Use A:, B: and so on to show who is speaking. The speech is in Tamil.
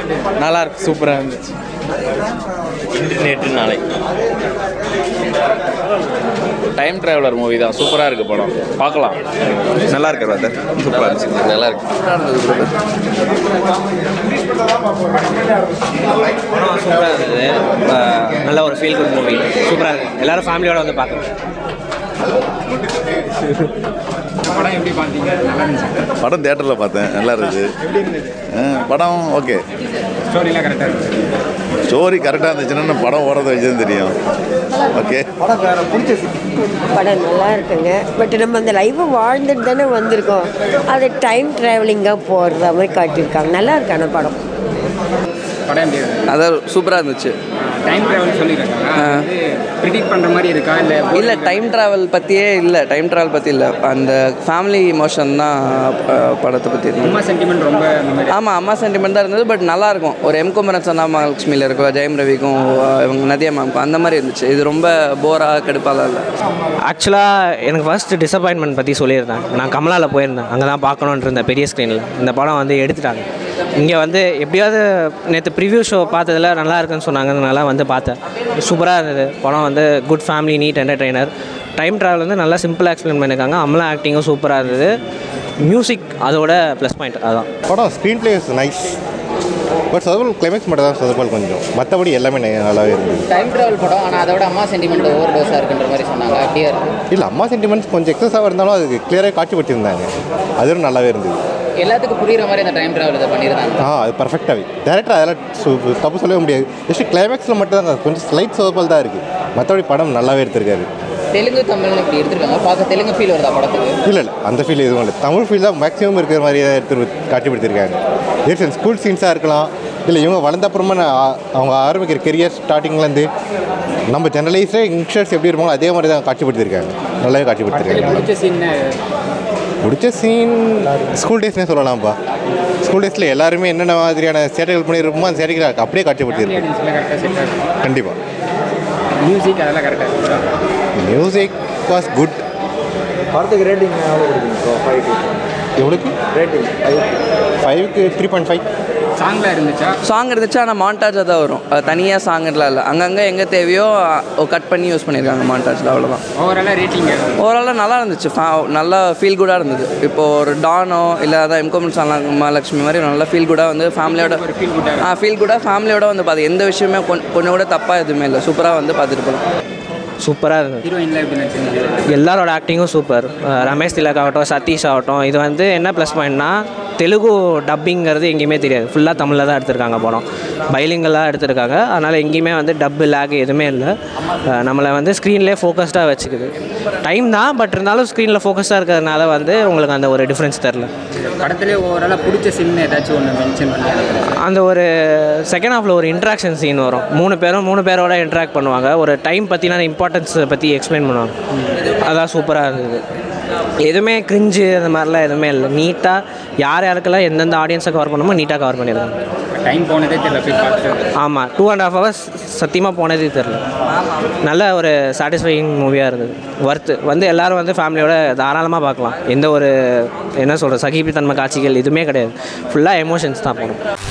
A: நல்லா இருக்கு சூப்பராக இருந்துச்சு
B: இன்று நேற்று நாளை
C: டைம் டிராவலர் மூவி தான் சூப்பராக இருக்குது படம் பார்க்கலாம்
D: நல்லா இருக்கு பிரதர் சூப்பராக இருந்துச்சு
C: நல்லா இருக்கு
A: சூப்பராக இருந்தது அஹ் நல்ல ஒரு ஃபீல் குட் மூவி சூப்பராக இருக்கு எல்லாரும் ஃபேமிலியோட வந்து பார்க்கணும்
D: படம் தேட்டரில் பார்த்தேன் நல்லா இருந்துச்சு ஆ, படம் ஓகே ஸ்டோரி கரெக்டாக இருந்துச்சுன்னா படம் ஓடுறத வச்சு தான் தெரியும் ஓகே
E: படம் நல்லா இருக்குங்க பட் நம்ம அந்த லைஃப்பை வாழ்ந்துட்டு தானே வந்திருக்கோம் அது டைம் ட்ராவலிங்காக போகிறத மாதிரி காட்டியிருக்காங்க நல்லா இருக்கான படம்
F: படம் எப்படி இருக்கு
A: அதான் சூப்பராக இருந்துச்சு
F: டைம் ட்ராவல் சொல்லியிருக்காங்க அது வந்து ப்ரிடிக்ட் பண்ணுற மாதிரி இருக்கா இல்லை
A: இல்லை டைம் ட்ராவல் பற்றியே இல்லை டைம் ட்ராவல் பற்றி இல்லை அந்த ஃபேமிலி இமோஷன் தான் அஹ், படத்தை பற்றி இருந்தது
F: அம்மா சென்டிமெண்ட் ரொம்ப இந்த மாதிரி
A: ஆமாம் அம்மா சென்டிமெண்ட் தான் இருந்தது பட் நல்லா இருக்கும் ஒரு எம் குமரன் சன்னா மகாலட்சுமியில் இருக்கும் ஜெயம் ரவிக்கும் அஹ், இவங்க நதியா மேம்க்கும் அந்த மாதிரி இருந்துச்சு இது ரொம்ப போராக கடுப்பாலாம் இல்லை
G: ஆக்சுவலாக எனக்கு ஃபர்ஸ்ட் டிசப்பாயின்மெண்ட் பற்றி சொல்லியிருந்தேன் நான் கமலாவில் போயிருந்தேன் அங்கே தான் பார்க்கணுன்ட்டு இருந்தேன் பெரிய ஸ்க்ரீனில் இந்த படம் வந்து எடுத்துட்டாங்க இங்கே வந்து எப்படியாவது நேற்று ப்ரிவ்யூ ஷோ பார்த்ததுல நல்லா இருக்குன்னு சொன்னாங்கனால வந்து பார்த்தேன் சூப்பராக இருந்தது படம் வந்து good family neat entertainer time travel வந்து நல்லா சிம்பிளாக எக்ஸ்பிளைன் பண்ணியிருக்காங்க அமலா ஆக்டிங்கும் சூப்பராக இருந்தது மியூசிக் அதோட ப்ளஸ் பாயிண்ட் அதான்
H: படம் screen play is nice but சதுபல் கிளைமேக்ஸ் மட்டும் தான் சதுபல் கொஞ்சம் மற்றபடி எல்லாமே ந- நல்லாவே இருந்தது
I: டைம் ட்ராவல் படம் ஆனால் அதோட அம்மா சென்டிமெண்ட் ஓவர் டோஸாக இருக்குன்ற மாதிரி சொன்னாங்க அப்படியே இருக்கு
H: இல்லை அம்மா சென்டிமெண்ட்ஸ் கொஞ்சம் எக்ஸஸாக இருந்தாலும் அதுக்கு கிளியராக காட்சிப்படுத்தியிருந்தாங்க அதுவும் நல்லாவே இருந்தது
I: எல்லாத்துக்கும் புரியுற மாதிரி அந்த டைம் ட்ராவல் இதை பண்ணியிருந்தாங்க
H: ஆ அது பர்ஃபெக்டாகவே டேரக்டர் அதெல்லாம் சு- தப்பு சொல்லவே முடியாது ஜஸ்ட் கிளைமேக்ஸில் மட்டும் தான் கொஞ்சம் ஸ்லைட் சதுபல் தான் இருக்குது மற்றபடி படம் நல்லாவே எடுத்திருக்காரு
I: தெலுங்கு தமிழ்னு இப்படி எடுத்திருக்காங்க பார்க்க தெலுங்கு ஃபீல் வருதா படத்துக்கு
H: இல்லை இல்லை அந்த ஃபீல் எதுவும் இல்லை தமிழ் ஃபீல் தான் மேக்ஸிமம் இருக்கிற மாதிரி தான் எடுத்து காட்சிப்படுத்தியிருக்காங்க ஏன் ஸ்கூல் சீன்ஸாக இருக்கலாம் இல்லை இவங்க வளர்ந்த அப்புறமா நான் ஆ- அவங்க ஆரம்பிக்கிற கெரியர் ஸ்டார்டிங்லேருந்து நம்ம ஜெனரலைஸே யங்ஸ்டர்ஸ் எப்படி இருப்பாங்களோ அதே மாதிரி தான் காட்சிப்படுத்தியிருக்காங்க நல்லாவே காட்சிப்படுத்தியிருக்காங்க
F: பிடிச்ச சீன்
H: பிடிச்ச சீன் ஸ்கூல் டேஸ்னே சொல்லலாம்ப்பா ஸ்கூல் டேஸில் எல்லாருமே என்னென்ன மாதிரியான சேட்டைகள் பண்ணியிருப்போமோ அந்த சேட்டைகளை அப்படியே காட்சிப்படுத்தியிருக்கோம்
F: ஆடியன்ஸ்லாம் கரெக்டாக செட் ஆகும்
H: கண்டிப்பாக
F: மியூசிக் அதெல்லாம் கரெக்டாக இருக்கு
H: மியூசிக் வாஸ் குட்
J: படத்துக்கு ரேட்டிங் எவ்வளோ கொடுப்பீங்க ஸோ ஃபைவ்
H: எவ்வளோக்கு
J: ரேட்டிங்
H: ஃபைவ்க்கு த்ரீ பாயிண்ட் ஃபைவ்
F: சாங்லாம் இருந்துச்சா
A: சாங் இருந்துச்சு ஆனால் மாண்டாஜாக தான் வரும் தனியாக சாங்லாம் இல்லை அங்கங்கே எங்கே தேவையோ கட் பண்ணி யூஸ் பண்ணியிருக்காங்க மாண்டாஜில் அவ்வளோதான்
F: ஓவராலாக ரேட்டிங்
A: ஓவராலாக நல்லா இருந்துச்சு ஃபா- நல்லா ஃபீல் குடாக இருந்தது இப்போ ஒரு டானோ இல்லை அதான் எம்கோம் சாலா மகாலட்சுமி மாதிரி நல்லா ஃபீல் குடாக வந்து ஃபேமிலியோட
F: feel good ஆ
A: ஆ ஃபீல் குடாக ஃபேமிலியோட வந்து பார்த்து எந்த விஷயமே கொஞ்- கொஞ்சம் கூட தப்பாக எதுவுமே இல்லை சூப்பராக வந்து பார்த்துட்டு போகலாம்
G: சூப்பராக இருந்தது
F: ஹீரோயின்லாம் எப்படி நினச்சிருந்தீங்க
G: எல்லாரோட ஆக்டிங்கும் சூப்பர் அஹ் ரமேஷ் திலக் ஆகட்டும் சதீஷ் ஆகட்டும் இது வந்து என்ன ப்ளஸ் பாயிண்ட்னா தெலுங்கு டப்பிங்கிறது எங்கேயுமே தெரியாது ஃபுல்லாக தமிழில் தான் எடுத்திருக்காங்க படம் பைலிங்கெல்லாம் எடுத்திருக்காங்க அதனால் எங்கேயுமே வந்து டப்பு லேக் எதுவுமே இல்லை அஹ் நம்மளை வந்து ஸ்க்ரீன்லேயே ஃபோக்கஸ்டாக வச்சுக்குது டைம் தான் பட் இருந்தாலும் ஸ்க்ரீனில் ஃபோக்கஸ்டாக இருக்கிறதுனால வந்து உங்களுக்கு அந்த ஒரு டிஃப்ரென்ஸ் தெரில
F: படத்துலேயே ஓவராலாக பிடிச்ச சீன் ஏதாச்சும் ஒன்று மென்ஷன் பண்ணி
G: அந்த ஒரு செகண்ட் ஹாஃபில் ஒரு இன்ட்ராக்ஷன் சீன் வரும் மூணு பேரும் மூணு பேரோட இன்ட்ராக்ட் பண்ணுவாங்க ஒரு டைம் பற்றின இம்பார்ட்டன்ஸை பற்றி எக்ஸ்பிளைன் பண்ணுவாங்க அதான் சூப்பராக இருந்தது எதுவுமே கிரிஞ்சு அந்த மாதிரிலாம் எதுவுமே இல்லை நீட்டாக யார் யாருக்கெல்லாம் எந்தெந்த ஆடியன்ஸை கவர் பண்ணணுமோ நீட்டாக கவர் பண்ணியிருக்காங்க
F: டைம் போனதே தெரியல போய் பார்த்து
G: ஆமாம் டூ அண்ட் ஹாஃப் ஹவர்ஸ் சத்தியமாக போனதே தெரில நல்ல ஒரு சாட்டிஸ்ஃபைங் மூவியாக இருந்தது ஒர்த்து வந்து எல்லாரும் வந்து ஃபேமிலியோட தாராளமாக பார்க்கலாம் எந்த ஒரு என்ன சொல்கிற சகிப்புத்தன்மை காட்சிகள் எதுவுமே கிடையாது ஃபுல்லாக எமோஷன்ஸ் தான் போகணும்